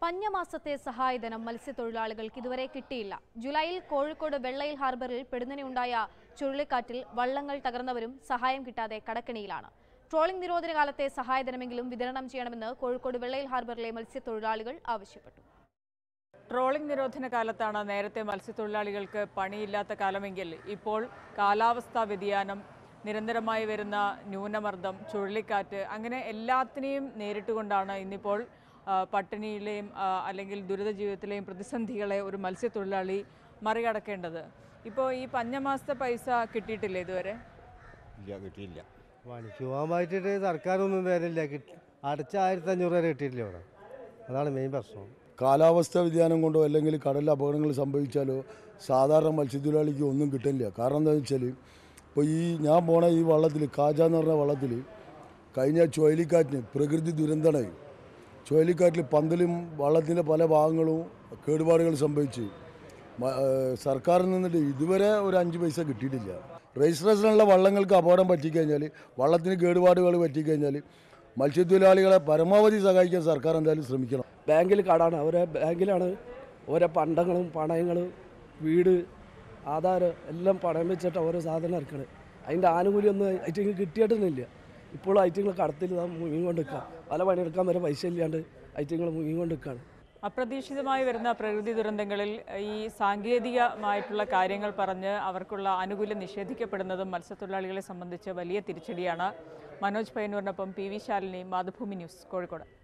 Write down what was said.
പഞ്ഞമാസത്തെ സഹായധനം മത്സ്യത്തൊഴിലാളികൾക്ക് ഇതുവരെ കിട്ടിയില്ല ജൂലൈയിൽ കോഴിക്കോട് വെള്ളയിൽ ഹാർബറിൽ പെടുന്നതിനുണ്ടായ ചുഴലിക്കാറ്റിൽ വള്ളങ്ങൾ തകർന്നവരും സഹായം കിട്ടാതെ കടക്കണിയിലാണ് ട്രോളിംഗ് നിരോധന കാലത്തെ സഹായധനമെങ്കിലും വിതരണം ചെയ്യണമെന്ന് കോഴിക്കോട് വെള്ളയിൽ ഹാർബറിലെ മത്സ്യത്തൊഴിലാളികൾ ആവശ്യപ്പെട്ടു ട്രോളിംഗ് നിരോധന കാലത്താണ് നേരത്തെ മത്സ്യത്തൊഴിലാളികൾക്ക് പണിയില്ലാത്ത കാലമെങ്കിൽ ഇപ്പോൾ കാലാവസ്ഥാ വ്യതിയാനം നിരന്തരമായി വരുന്ന ന്യൂനമർദ്ദം ചുഴലിക്കാറ്റ് അങ്ങനെ എല്ലാത്തിനെയും നേരിട്ടുകൊണ്ടാണ് ഇന്നിപ്പോൾ ആ, പട്ടിണിയിലെയും ആ, അല്ലെങ്കിൽ ദുരിത ജീവിതത്തിലെയും പ്രതിസന്ധികളെ ഒരു മത്സ്യത്തൊഴിലാളി മറികടക്കേണ്ടത് ഇപ്പോൾ ഈ പഞ്ഞമാസത്തെ പൈസ കിട്ടിയിട്ടില്ലേ ഇതുവരെ ഇല്ല കിട്ടിയില്ല പണിക്ക് പോകാൻ പറ്റിയിട്ട് സർക്കാരൊന്നും തരില്ല കിട്ടി അടച്ച ആയിരത്തി അഞ്ഞൂറ് വരെ കിട്ടിയിട്ടില്ല ഇവിടെ അതാണ് മെയിൻ പ്രശ്നം കാലാവസ്ഥാ വ്യതിയാനം കൊണ്ടോ അല്ലെങ്കിൽ കടലിൽ അപകടങ്ങൾ സംഭവിച്ചാലോ സാധാരണ മത്സ്യത്തൊഴിലാളിക്ക് ഒന്നും കിട്ടില്ല കാരണം എന്താണെന്ന് വെച്ചാൽ ഇപ്പോൾ ഈ ഞാൻ പോണ ഈ വള്ളത്തിൽ കാജ എന്ന് പറഞ്ഞ വള്ളത്തിൽ കഴിഞ്ഞ ചുഴലിക്കാറ്റിന് പ്രകൃതി ദുരന്തമായി ചുഴലിക്കാറ്റിൽ പന്തലും വള്ളത്തിൻ്റെ പല ഭാഗങ്ങളും കേടുപാടുകൾ സംഭവിച്ച് മ- ഏഹ് സർക്കാരിൽ നിന്നിട്ട് ഇതുവരെ ഒരു അഞ്ച് പൈസ കിട്ടിയിട്ടില്ല രജിസ്ട്രേഷനുള്ള വള്ളങ്ങൾക്ക് അപകടം പറ്റിക്കഴിഞ്ഞാൽ വള്ളത്തിന് കേടുപാടുകൾ പറ്റിക്കഴിഞ്ഞാൽ മത്സ്യത്തൊഴിലാളികളെ പരമാവധി സഹായിക്കാൻ സർക്കാർ എന്തായാലും ശ്രമിക്കണം ബാങ്കിൽ കടാണ് അവരെ ബാങ്കിലാണ് ഓരോ പണ്ടങ്ങളും പണയങ്ങളും വീട് ആധാരം എല്ലാം പണയം വെച്ചിട്ട് ഓരോ സാധനം ഇറക്കണത് അതിൻ്റെ ആനുകൂല്യം ഒന്നും ഐറ്റിങ്ങൾ കിട്ടിയിട്ടൊന്നുമില്ല ഇപ്പോഴും ഐറ്റിങ്ങൾ കടത്തിൽ മുങ്ങി കൊണ്ട് നിൽക്കുക പല പണിയെടുക്കാൻ വരെ പൈസ ഇല്ലാണ്ട് ഐറ്റിങ്ങൾ മുങ്ങി കൊണ്ട് നിൽക്കുകയാണ് അപ്രതീക്ഷിതമായി വരുന്ന പ്രകൃതി ദുരന്തങ്ങളിൽ ഈ സാങ്കേതികമായിട്ടുള്ള കാര്യങ്ങൾ പറഞ്ഞ് അവർക്കുള്ള ആനുകൂല്യം നിഷേധിക്കപ്പെടുന്നതും മത്സ്യത്തൊഴിലാളികളെ സംബന്ധിച്ച് വലിയ തിരിച്ചടിയാണ് മനോജ് പയ്യന്നൂരിനൊപ്പം P V Shalini Mathrubhumi news Kozhikode